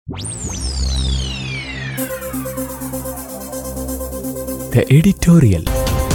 The editorial.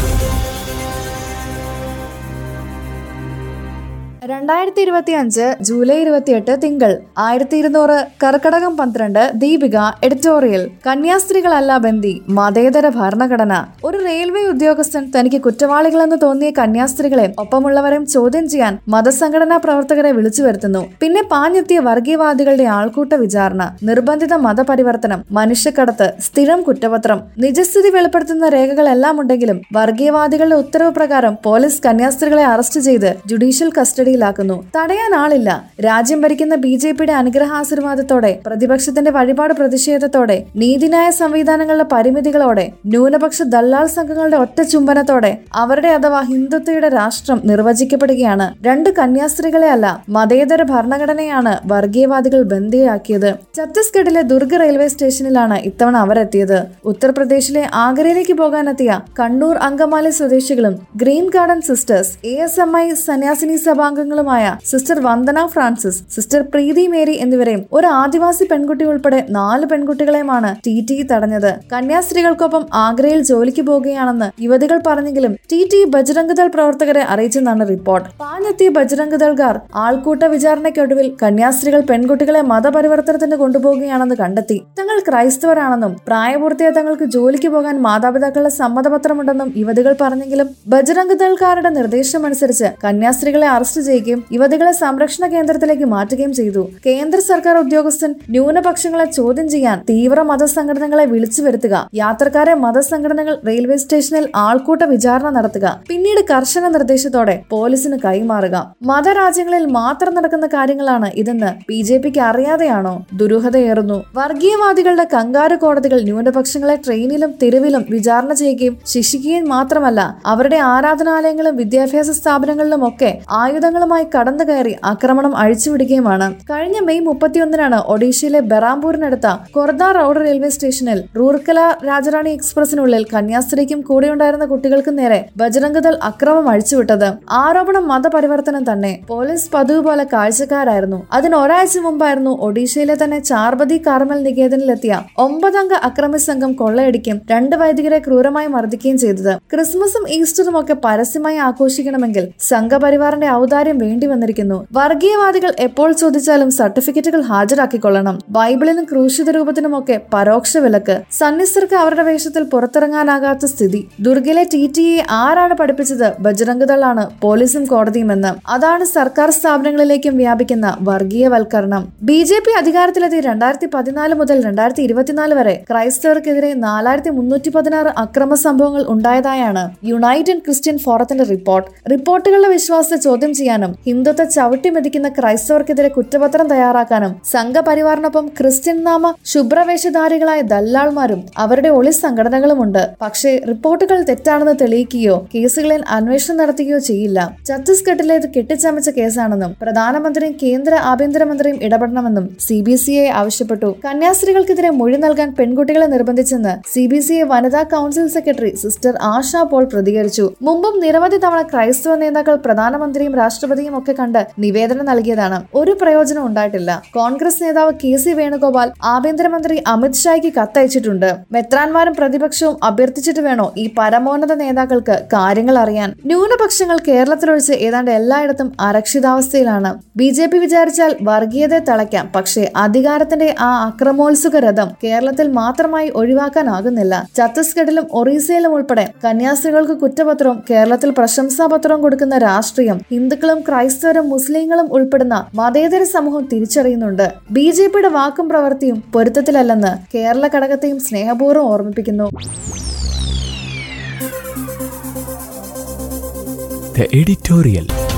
രണ്ടായിരത്തി ഇരുപത്തി അഞ്ച് ജൂലൈ ഇരുപത്തിയെട്ട് തിങ്കൾ ആയിരത്തി ഇരുന്നൂറ് കർക്കടകം പന്ത്രണ്ട് ദീപിക എഡിറ്റോറിയൽ കന്യാസ്ത്രീകളല്ല ബന്ദി മതേതര ഭരണഘടന ഒരു റെയിൽവേ ഉദ്യോഗസ്ഥൻ തനിക്ക് കുറ്റവാളികളെന്ന് തോന്നിയ കന്യാസ്ത്രീകളെ ഒപ്പമുള്ളവരെയും ചോദ്യം ചെയ്യാൻ മതസംഘടനാ പ്രവർത്തകരെ വിളിച്ചു വരുത്തുന്നു പിന്നെ പാഞ്ഞെത്തിയ വർഗീയവാദികളുടെ ആൾക്കൂട്ട വിചാരണ നിർബന്ധിത മതപരിവർത്തനം മനുഷ്യക്കടത്ത് സ്ഥിരം കുറ്റപത്രം നിജസ്ഥിതി വെളിപ്പെടുത്തുന്ന രേഖകളെല്ലാം ഉണ്ടെങ്കിലും വർഗീയവാദികളുടെ ഉത്തരവ് പ്രകാരം പോലീസ് കന്യാസ്ത്രീകളെ അറസ്റ്റ് ചെയ്ത് ജുഡീഷ്യൽ കസ്റ്റഡിയിലാക്കുന്നു തടയാൻ ആളില്ല രാജ്യം ഭരിക്കുന്ന ബി ജെ പിയുടെ അനുഗ്രഹാശീർവാദത്തോടെ പ്രതിപക്ഷത്തിന്റെ വഴിപാട് പ്രതിഷേധത്തോടെ നീതിന്യായ സംവിധാനങ്ങളുടെ പരിമിതികളോടെ ന്യൂനപക്ഷ ദല്ലാൾ സംഘങ്ങളുടെ ഒറ്റ ചുംബനത്തോടെ അവരുടെ അഥവാ ഹിന്ദുത്വയുടെ രാഷ്ട്രം നിർവചിക്കപ്പെടുകയാണ് രണ്ട് കന്യാസ്ത്രീകളെ അല്ല മതേതര ഭരണഘടനയാണ് വർഗീയവാദികൾ ബന്ദിയാക്കിയത് ഛത്തീസ്ഗഡിലെ ദുർഗ് റെയിൽവേ സ്റ്റേഷനിലാണ് ഇത്തവണ അവരെത്തിയത് ഉത്തർപ്രദേശിലെ ആഗ്രയിലേക്ക് പോകാനെത്തിയ കണ്ണൂർ അങ്കമാലി സ്വദേശികളും green garden sisters A S M I സന്യാസിനി സഭാംഗങ്ങളുമായ sister Vandana Francis sister Preethi Mary എന്നിവരെയും ഒരു ആദിവാസി പെൺകുട്ടി ഉൾപ്പെടെ നാല് പെൺകുട്ടികളെയുമാണ് ടി ടി തടഞ്ഞത് കന്യാസ്ത്രീകൾക്കൊപ്പം ആഗ്രയിൽ ജോലിക്ക് പോകുകയാണെന്ന് യുവതികൾ പറഞ്ഞെങ്കിലും ടി ടി ബജരംഗദൾ പ്രവർത്തകരെ അറിയിച്ചെന്നാണ് റിപ്പോർട്ട് പാഞ്ഞെത്തിയ ബജരംഗദൾകാർ ആൾക്കൂട്ട വിചാരണയ്ക്കൊടുവിൽ കന്യാസ്ത്രീകൾ പെൺകുട്ടികളെ മതപരിവർത്തനത്തിന് കൊണ്ടുപോകുകയാണെന്ന് കണ്ടെത്തി തങ്ങൾ ക്രൈസ്തവരാണെന്നും പ്രായപൂർത്തിയായ തങ്ങൾക്ക് ജോലിക്ക് പോകാൻ മാതാപിതാക്കളുടെ സമ്മതപത്രമുണ്ടെന്നും യുവതികൾ പറഞ്ഞെങ്കിലും ബജരംഗദൾക്കാരുടെ നിർദ്ദേശമനുസരിച്ച് കന്യാസ്ത്രീകളെ അറസ്റ്റ് ചെയ്യുകയും യുവതികളെ സംരക്ഷണ കേന്ദ്രത്തിലേക്ക് മാറ്റുകയും ചെയ്തു കേന്ദ്ര സർക്കാർ ഉദ്യോഗസ്ഥൻ ന്യൂനപക്ഷങ്ങളെ ചോദ്യം ചെയ്യാൻ തീവ്ര മതസംഘടനകളെ വിളിച്ചു വരുത്തുക യാത്രക്കാരെ മതസംഘടനകൾ റെയിൽവേ സ്റ്റേഷനിൽ ആൾക്കൂട്ട വിചാരണ നടത്തുക പിന്നീട് കർശന നിർദ്ദേശത്തോടെ പോലീസിന് കൈമാറുക മതരാജ്യങ്ങളിൽ മാത്രം നടക്കുന്ന കാര്യങ്ങളാണ് ഇതെന്ന് ബി ജെ പിക്ക് അറിയാതെയാണോ ദുരൂഹതയേറുന്നു വർഗീയവാദികളുടെ കങ്കാരു കോടതികൾ ന്യൂനപക്ഷങ്ങളെ ട്രെയിനിലും തെരുവിലും വിചാരണ ചെയ്യുകയും ശിക്ഷിക്കുകയും മാത്രമല്ല അവരുടെ ആരാധനാലയങ്ങളും വിദ്യാഭ്യാസ സ്ഥാപനങ്ങളിലും ഒക്കെ ആയുധങ്ങളുമായി കടന്നു കയറി ആക്രമണം അഴിച്ചുവിടുകയുമാണ് കഴിഞ്ഞ മെയ് മുപ്പത്തിയൊന്നിനാണ് ഒഡീഷയിലെ ബെറാംപൂരിനടുത്ത കൊർദ റോഡ് റെയിൽവേ സ്റ്റേഷനിൽ റൂർക്കല രാജറാണി എക്സ്പ്രസിനുള്ളിൽ കന്യാസ്ത്രീക്കും കൂടെയുണ്ടായിരുന്ന കുട്ടികൾക്കും നേരെ ബജരംഗദൾ അക്രമം അഴിച്ചുവിട്ടത് ആരോപണം മതപരിവർത്തനം തന്നെ പോലീസ് പതിവ് പോലെ കാഴ്ചക്കാരായിരുന്നു അതിന് ഒരാഴ്ച മുമ്പായിരുന്നു ഒഡീഷയിലെ തന്നെ ചാർബതി കാർമൽ നികേതനിലെത്തിയ ഒമ്പതംഗ അക്രമി സംഘം കൊള്ളയടിക്കും രണ്ട് വൈദികരെ ക്രൂരമായി മർദ്ദിക്കുകയും ചെയ്തത് ക്രിസ്മസും ഈസ്റ്ററും ഒക്കെ പരസ്യമായി ആഘോഷിക്കണമെങ്കിൽ സംഘപരിവാറിന്റെ ഔദാര്യം വേണ്ടി വന്നിരിക്കുന്നു വർഗീയവാദികൾ എപ്പോൾ ചോദിച്ചാലും സർട്ടിഫിക്കറ്റുകൾ ഹാജരാക്കിക്കൊള്ളണം ബൈബിളിനും ക്രൂശിത രൂപത്തിനുമൊക്കെ പരോക്ഷ വിലക്ക് സന്യസ്തർക്ക് അവരുടെ വേഷത്തിൽ പുറത്തിറങ്ങാനാകാത്ത സ്ഥിതി ദുർഗിലെ ടി ടിയെ ആരാണ് പഠിപ്പിച്ചത് ബജരംഗദളാണ് പോലീസും കോടതിയുമെന്ന് അതാണ് സർക്കാർ സ്ഥാപനങ്ങളിലേക്കും വ്യാപിക്കുന്ന വർഗീയവൽക്കരണം ബി ജെ പി അധികാരത്തിലെത്തി രണ്ടായിരത്തി പതിനാല് മുതൽ രണ്ടായിരത്തി ഇരുപത്തിനാല് വരെ ക്രൈസ്തവർക്കെതിരെ നാലായിരത്തി മുന്നൂറ്റി പതിനാറ് അക്രമ സംഭവങ്ങൾ ഉണ്ടായതായാണ് യുണൈറ്റഡ് ക്രിസ്ത്യൻ ഫോറത്തിന്റെ റിപ്പോർട്ട് റിപ്പോർട്ടുകളുടെ വിശ്വാസത്തെ ചോദ്യം ചെയ്യാനും ഹിന്ദുത്വ ചവിട്ടിമെതിക്കുന്ന ക്രൈസ്തവർക്കെതിരെ കുറ്റപത്രം തയ്യാറാക്കാനും സംഘപരിവാറിനൊപ്പം ക്രിസ്ത്യൻ നാമ ശുഭ്രവേഷധാരികളായ ദല്ലാൾമാരും അവരുടെ ഒളി സംഘടനകളുമുണ്ട് പക്ഷേ റിപ്പോർട്ടുകൾ തെറ്റാണെന്ന് തെളിയിക്കുകയോ കേസുകളിൽ അന്വേഷണം നടത്തുകയോ ചെയ്യില്ല ഛത്തീസ്ഗഡിലേത് കെട്ടിച്ചമച്ച കേസാണെന്നും പ്രധാനമന്ത്രിയും കേന്ദ്ര ആഭ്യന്തരമന്ത്രിയും ഇടപെടണമെന്നും സി ബി സി ഐ ആവശ്യപ്പെട്ടു കന്യാസ്ത്രീകൾക്കെതിരെ മൊഴി നൽകാൻ പെൺകുട്ടികളെ നിർബന്ധിച്ചെന്ന് സി ബി സി ഐ വനിതാ council secretary sister Asha Paul പ്രതികരിച്ചു മുമ്പും നിരവധി തവണ ക്രൈസ്തവ നേതാക്കൾ പ്രധാനമന്ത്രിയും രാഷ്ട്രപതിയും ഒക്കെ കണ്ട് നിവേദനം നൽകിയതാണ് ഒരു പ്രയോജനം ഉണ്ടായിട്ടില്ല കോൺഗ്രസ് നേതാവ് കെ സി വേണുഗോപാൽ ആഭ്യന്തരമന്ത്രി അമിത്ഷായ്ക്ക് കത്തയച്ചിട്ടുണ്ട് മെത്രാൻമാരും പ്രതിപക്ഷവും അഭ്യർത്ഥിച്ചിട്ട് വേണോ ഈ പരമോന്നത നേതാക്കൾക്ക് കാര്യങ്ങൾ അറിയാൻ ന്യൂനപക്ഷങ്ങൾ കേരളത്തിലൊഴിച്ച് ഏതാണ്ട് എല്ലായിടത്തും അരക്ഷിതാവസ്ഥയിലാണ് ബി ജെ പി വിചാരിച്ചാൽ വർഗീയതയെ തളയ്ക്കാം പക്ഷേ അധികാരത്തിന്റെ ആ അക്രമോത്സുക രഥം കേരളത്തിൽ മാത്രമായി ഒഴിവാക്കാനാകുന്നില്ല ഛത്തീസ്ഗഡിലും ഒറീസയിലും ഉൾപ്പെടെ കന്യാസ്ത്രീകൾക്ക് കുറ്റപത്രവും കേരളത്തിൽ പ്രശംസാപത്രവും കൊടുക്കുന്ന രാഷ്ട്രീയം ഹിന്ദുക്കളും ക്രൈസ്തവരും മുസ്ലിങ്ങളും ഉൾപ്പെടുന്ന മതേതര സമൂഹം തിരിച്ചറിയുന്നുണ്ട് ബി ജെ പിയുടെ വാക്കും പ്രവൃത്തിയും പൊരുത്തത്തിലല്ലെന്ന് കേരള ഘടകത്തെയും സ്നേഹപൂർവ്വം ഓർമ്മിപ്പിക്കുന്നു The editorial.